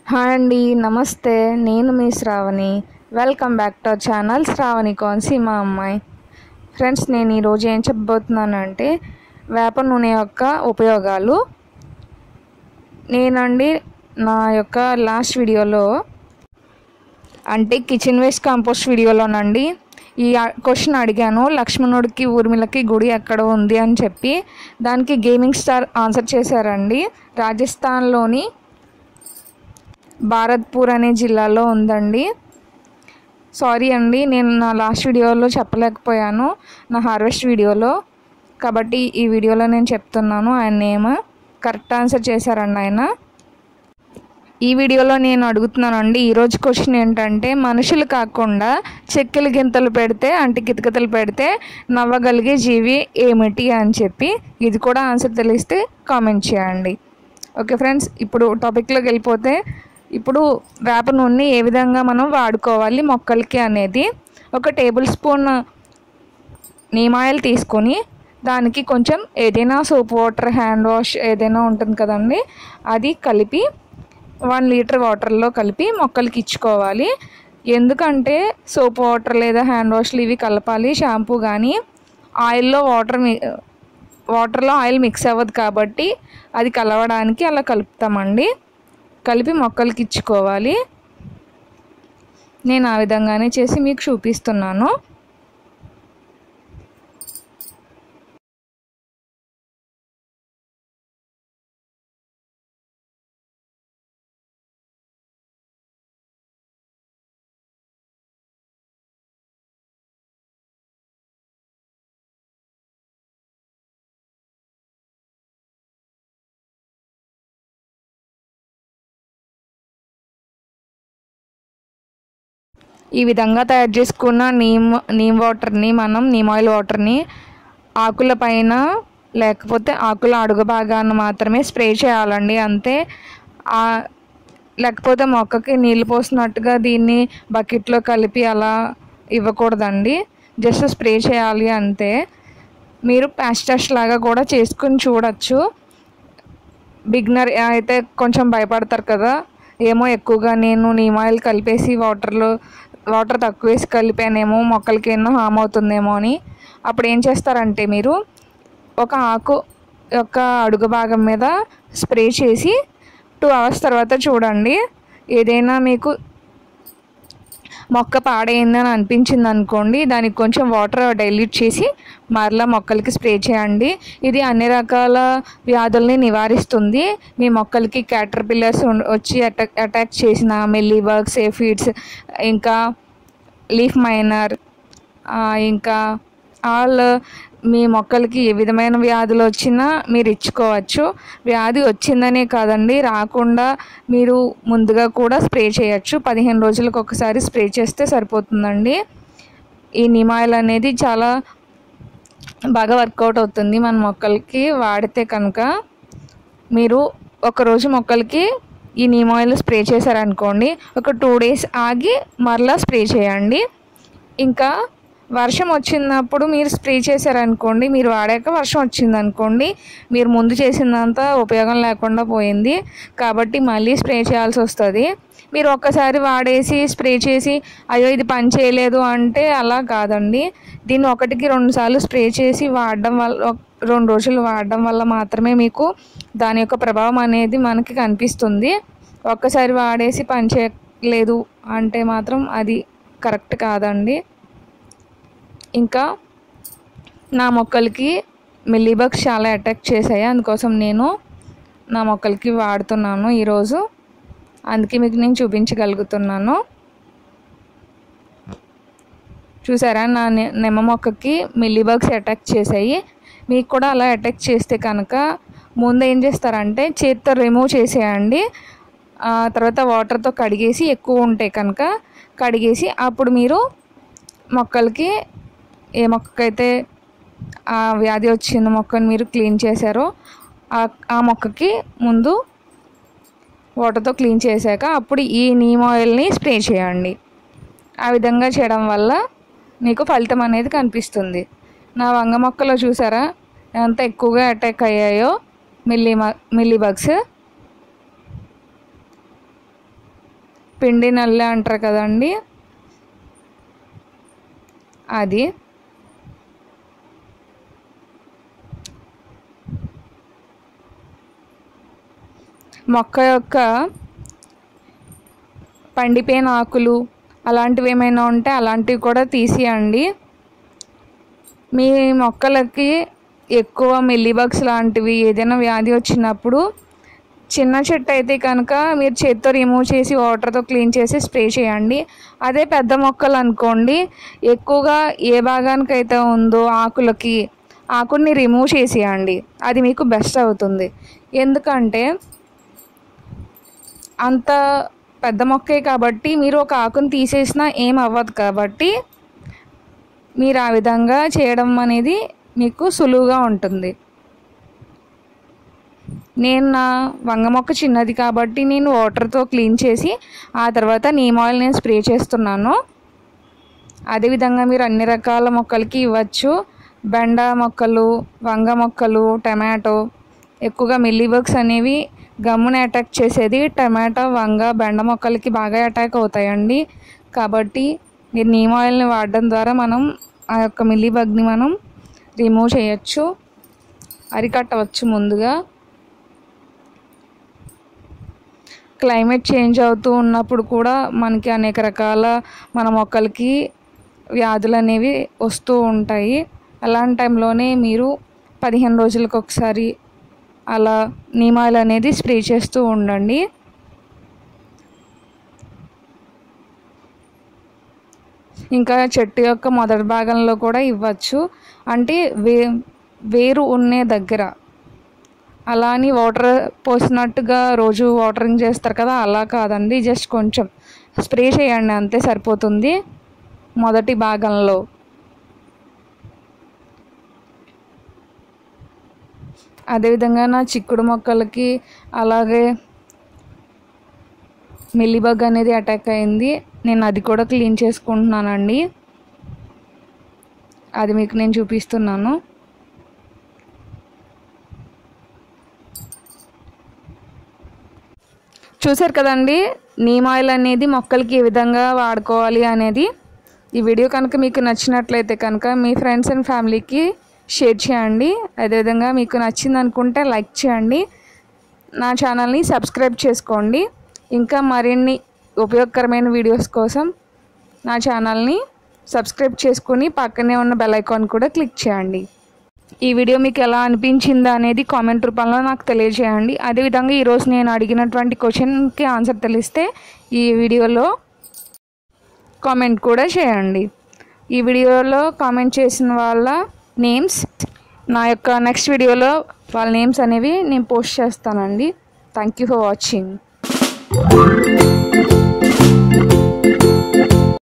hi అండి నమస్తే నేను మీ Sravani welcome back to our channel Sravani కోన్సి మా అమ్మాయి ఫ్రెండ్స్ నేను ఈరోజు ఏం చెప్పబోతున్నానంటే వేప నూనె యొక్క ఉపయోగాలు నేనండి నా యొక్క లాస్ట్ వీడియోలో అంటే కిచెన్ వేస్ట్ కంపోస్ట్ వీడియోలోనండి ఈ క్వశ్చన్ అడిగాను లక్ష్మణుడికి ఊర్మిళకి గుడి ఎక్కడ ఉంది అని చెప్పి దానికి గేమింగ్ స్టార్ ఆన్సర్ చేశారండి రాజస్థాన్లోని భారత్పూర్ అనే జిల్లాలో ఉందండి సారీ అండి నేను నా లాస్ట్ వీడియోలో చెప్పలేకపోయాను నా హార్వెస్ట్ వీడియోలో కాబట్టి ఈ వీడియోలో నేను చెప్తున్నాను ఆయన నేమ్ కరెక్ట్ ఆన్సర్ చేశారండి ఆయన ఈ వీడియోలో నేను అడుగుతున్నానండి ఈరోజు క్వశ్చన్ ఏంటంటే మనుషులు కాకుండా చెక్కలు గింతలు పెడితే అంటే కితకితలు పెడితే నవ్వగలిగే జీవి ఏమిటి అని చెప్పి ఇది కూడా ఆన్సర్ తెలిస్తే కామెంట్ చేయండి ఓకే ఫ్రెండ్స్ ఇప్పుడు టాపిక్లోకి వెళ్ళిపోతే ఇప్పుడు వేప నూనెని ఏ విధంగా మనం వాడుకోవాలి మొక్కలకి అనేది ఒక టేబుల్ స్పూన్ నీమ్ ఆయిల్ తీసుకొని దానికి కొంచెం ఏదైనా సోప్ వాటర్ హ్యాండ్ వాష్ ఏదైనా ఉంటుంది కదండి అది కలిపి వన్ లీటర్ వాటర్లో కలిపి మొక్కలకి ఇచ్చుకోవాలి ఎందుకంటే సోప్ వాటర్ లేదా హ్యాండ్ వాష్లు ఇవి కలపాలి షాంపూ కానీ ఆయిల్లో వాటర్ మి వాటర్లో ఆయిల్ మిక్స్ అవ్వదు కాబట్టి అది కలవడానికి అలా కలుపుతామండి కలిపి మొక్కలకి ఇచ్చుకోవాలి నేను ఆ విధంగానే చేసి మీకు చూపిస్తున్నాను ఈ విధంగా తయారు చేసుకున్న నీమ్ నీమ్ వాటర్ని మనం నీమ్ ఆయిల్ వాటర్ని ఆకుల పైన లేకపోతే ఆకుల అడుగు భాగాన్ని మాత్రమే స్ప్రే చేయాలండి అంతే లేకపోతే మొక్కకి నీళ్ళు పోసినట్టుగా దీన్ని బకెట్లో కలిపి అలా ఇవ్వకూడదండి జస్ట్ స్ప్రే చేయాలి అంతే మీరు ప్యాచ్ టెస్ట్ లాగా కూడా చేసుకుని చూడొచ్చు బిగ్నర్ అయితే కొంచెం భయపడతారు కదా ఏమో ఎక్కువగా నేను నీమ్ ఆయిల్ కలిపేసి వాటర్లో వాటర్ తక్కువ వేసి కలిపానేమో మొక్కలకి ఎన్నో హామ్ అవుతుందేమో అని అప్పుడు ఏం చేస్తారంటే మీరు ఒక ఆకు యొక్క అడుగు భాగం మీద స్ప్రే చేసి టూ అవర్స్ తర్వాత చూడండి ఏదైనా మీకు మొక్క పాడైందని అనిపించింది అనుకోండి దానికి కొంచెం వాటర్ డైల్యూట్ చేసి మరలా మొక్కలకి స్ప్రే చేయండి ఇది అన్ని రకాల వ్యాధుల్ని నివారిస్తుంది మీ మొక్కలకి క్యాటర్ పిల్లర్స్ వచ్చి అటాక్ అటాక్ చేసిన మెల్లీ వర్క్స్ ఏఫిడ్స్ ఇంకా లీఫ్ మైనర్ ఇంకా ఆల్ మీ మొక్కలకి ఏ విధమైన వ్యాధులు వచ్చినా మీరు ఇచ్చుకోవచ్చు వ్యాధి వచ్చిందనే కాదండి రాకుండా మీరు ముందుగా కూడా స్ప్రే చేయొచ్చు పదిహేను రోజులకు ఒకసారి స్ప్రే చేస్తే సరిపోతుందండి ఈ నిమాయిల్ అనేది చాలా బాగా వర్కౌట్ అవుతుంది మన మొక్కలకి వాడితే కనుక మీరు ఒకరోజు మొక్కలకి ఈ నీమ్ ఆయిల్ స్ప్రే చేశారనుకోండి ఒక టూ డేస్ ఆగి మరలా స్ప్రే చేయండి ఇంకా వర్షం వచ్చినప్పుడు మీరు స్ప్రే చేశారనుకోండి మీరు వాడాక వర్షం వచ్చింది అనుకోండి మీరు ముందు చేసిందంతా ఉపయోగం లేకుండా పోయింది కాబట్టి మళ్ళీ స్ప్రే చేయాల్సి వస్తుంది మీరు ఒక్కసారి వాడేసి స్ప్రే చేసి అయ్యో ఇది పని చేయలేదు అంటే అలా కాదండి దీన్ని ఒకటికి రెండు సార్లు స్ప్రే చేసి వాడడం వల్ల రెండు రోజులు వాడడం వల్ల మాత్రమే మీకు దాని యొక్క ప్రభావం అనేది మనకి కనిపిస్తుంది ఒక్కసారి వాడేసి పని చేయలేదు అంటే మాత్రం అది కరెక్ట్ కాదండి ఇంకా నా మొక్కలకి మిల్లీబగ్స్ చాలా అటాక్ చేశాయి అందుకోసం నేను నా మొక్కలకి వాడుతున్నాను ఈరోజు అందుకే మీకు నేను చూపించగలుగుతున్నాను చూసారా నా నిమ్మ మొక్కకి మిల్లీబగ్స్ అటాక్ చేసాయి మీకు కూడా అలా అటాక్ చేస్తే కనుక ముందు ఏం చేస్తారంటే చేతితో రిమూవ్ చేసేయండి తర్వాత వాటర్తో కడిగేసి ఎక్కువ ఉంటాయి కనుక కడిగేసి అప్పుడు మీరు మొక్కలకి ఏ మొక్కకైతే ఆ వ్యాధి వచ్చిన మొక్కను మీరు క్లీన్ చేశారో ఆ మొక్కకి ముందు వాటర్తో క్లీన్ చేశాక అప్పుడు ఈ నీమ్ ఆయిల్ని స్ప్రే చేయండి ఆ విధంగా చేయడం వల్ల మీకు ఫలితం అనేది కనిపిస్తుంది నా వంగ మొక్కలో చూసారా ఎంత ఎక్కువగా అటాక్ అయ్యాయో మిల్లీ మిల్లీ బగ్స్ పిండి నల్లి అంటారు కదండి అది మొక్క యొక్క పండిపోయిన ఆకులు అలాంటివి ఏమైనా ఉంటే అలాంటివి కూడా తీసేయండి మీ మొక్కలకి ఎక్కువ మిల్లీబగ్స్ లాంటివి ఏదైనా వ్యాధి వచ్చినప్పుడు చిన్న చెట్టు అయితే కనుక మీరు చేత్తో రిమూవ్ చేసి వాటర్తో క్లీన్ చేసి స్ప్రే చేయండి అదే పెద్ద మొక్కలు అనుకోండి ఎక్కువగా ఏ భాగానికైతే ఉందో ఆకులకి ఆకుని రిమూవ్ చేసేయండి అది మీకు బెస్ట్ అవుతుంది ఎందుకంటే అంత పెద్ద మొక్కే కాబట్టి మీరు ఒక ఆకుని తీసేసినా ఏం అవ్వదు కాబట్టి మీరు ఆ విధంగా చేయడం అనేది మీకు సులువుగా ఉంటుంది నేను నా వంగ మొక్క చిన్నది కాబట్టి నేను వాటర్తో క్లీన్ చేసి ఆ తర్వాత నీమ్ ఆయిల్ నేను స్ప్రే చేస్తున్నాను అదేవిధంగా మీరు అన్ని రకాల మొక్కలకి ఇవ్వచ్చు బెండ మొక్కలు వంగ మొక్కలు టమాటో ఎక్కువగా మిల్లీబగ్స్ అనేవి గమ్మున అటాక్ చేసేది టమాటా వంగ బెండ మొక్కలకి బాగా అటాక్ అవుతాయండి కాబట్టి మీరు నీమ్ ఆయిల్ని వాడడం ద్వారా మనం ఆ యొక్క మిల్లీబగ్ని మనం రిమూవ్ చేయొచ్చు అరికట్టవచ్చు ముందుగా క్లైమేట్ చేంజ్ అవుతూ ఉన్నప్పుడు కూడా మనకి అనేక రకాల మన మొక్కలకి వ్యాధులు అనేవి వస్తూ ఉంటాయి అలాంటి టైంలోనే మీరు పదిహేను రోజులకు ఒకసారి అలా నీమాయిల్ అనేది స్ప్రే చేస్తూ ఉండండి ఇంకా చెట్టు యొక్క మొదటి భాగంలో కూడా ఇవ్వచ్చు అంటే వే వేరు ఉన్నే దగ్గర అలా అని వాటర్ పోసినట్టుగా రోజు వాటరింగ్ చేస్తారు కదా అలా కాదండి జస్ట్ కొంచెం స్ప్రే చేయండి అంతే సరిపోతుంది మొదటి భాగంలో అదేవిధంగా నా చిక్కుడు మొక్కలకి అలాగే మిల్లీబగ్ అనేది అటాక్ అయింది నేను అది కూడా క్లీన్ చేసుకుంటున్నానండి అది మీకు నేను చూపిస్తున్నాను చూసారు కదండి నీమ్ ఆయిల్ అనేది మొక్కలకి ఏ విధంగా వాడుకోవాలి అనేది ఈ వీడియో కనుక మీకు నచ్చినట్లయితే కనుక మీ ఫ్రెండ్స్ అండ్ ఫ్యామిలీకి షేర్ చేయండి అదేవిధంగా మీకు నచ్చింది అనుకుంటే లైక్ చేయండి నా ఛానల్ని సబ్స్క్రైబ్ చేసుకోండి ఇంకా మరిన్ని ఉపయోగకరమైన వీడియోస్ కోసం నా ఛానల్ని సబ్స్క్రైబ్ చేసుకుని పక్కనే ఉన్న బెల్ ఐకాన్ కూడా క్లిక్ చేయండి ఈ వీడియో మీకు ఎలా అనిపించిందా అనేది కామెంట్ రూపంలో నాకు తెలియజేయండి అదేవిధంగా ఈరోజు నేను అడిగినటువంటి క్వశ్చన్కి ఆన్సర్ తెలిస్తే ఈ వీడియోలో కామెంట్ కూడా చేయండి ఈ వీడియోలో కామెంట్ చేసిన వాళ్ళ నేమ్స్ నా యొక్క నెక్స్ట్ వీడియోలో వాళ్ళ నేమ్స్ అనేవి నేను పోస్ట్ చేస్తానండి థ్యాంక్ యూ ఫర్ వాచింగ్